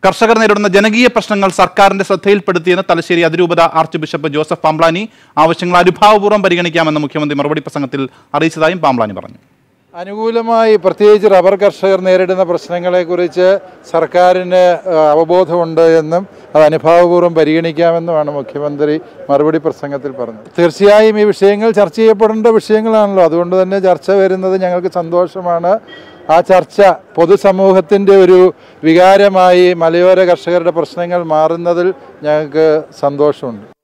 കർഷകർ നേരിടുന്ന ജനകീയ പ്രശ്നങ്ങൾ സർക്കാരിന്റെ ശ്രദ്ധയിൽപ്പെടുത്തിയെന്ന് തലശ്ശേരി അതിരൂപത ആർച്ച് ബിഷപ്പ് ജോസഫ് പാംബ്ലാനി ആവശ്യങ്ങൾ അനുഭാവപൂർവ്വം പരിഗണിക്കാമെന്ന് മുഖ്യമന്ത്രി മറുപടി പ്രസംഗത്തിൽ അറിയിച്ചതായും പാംബ്ലാനി പറഞ്ഞു അനുകൂലമായി പ്രത്യേകിച്ച് റബ്ബർ കർഷകർ നേരിടുന്ന പ്രശ്നങ്ങളെക്കുറിച്ച് സർക്കാരിന് ആ, അവബോധമുണ്ട് എന്നും അത് അനുഭാവപൂർവ്വം പരിഗണിക്കാമെന്നുമാണ് മുഖ്യമന്ത്രി മറുപടി പ്രസംഗത്തിൽ പറഞ്ഞത് തീർച്ചയായും ഈ വിഷയങ്ങൾ ചർച്ച ചെയ്യപ്പെടേണ്ട വിഷയങ്ങളാണല്ലോ അതുകൊണ്ട് തന്നെ ചർച്ച വരുന്നത് ഞങ്ങൾക്ക് സന്തോഷമാണ് ആ ചർച്ച പൊതുസമൂഹത്തിൻ്റെ ഒരു വികാരമായി മലയോര കർഷകരുടെ പ്രശ്നങ്ങൾ മാറുന്നതിൽ ഞങ്ങൾക്ക് സന്തോഷമുണ്ട്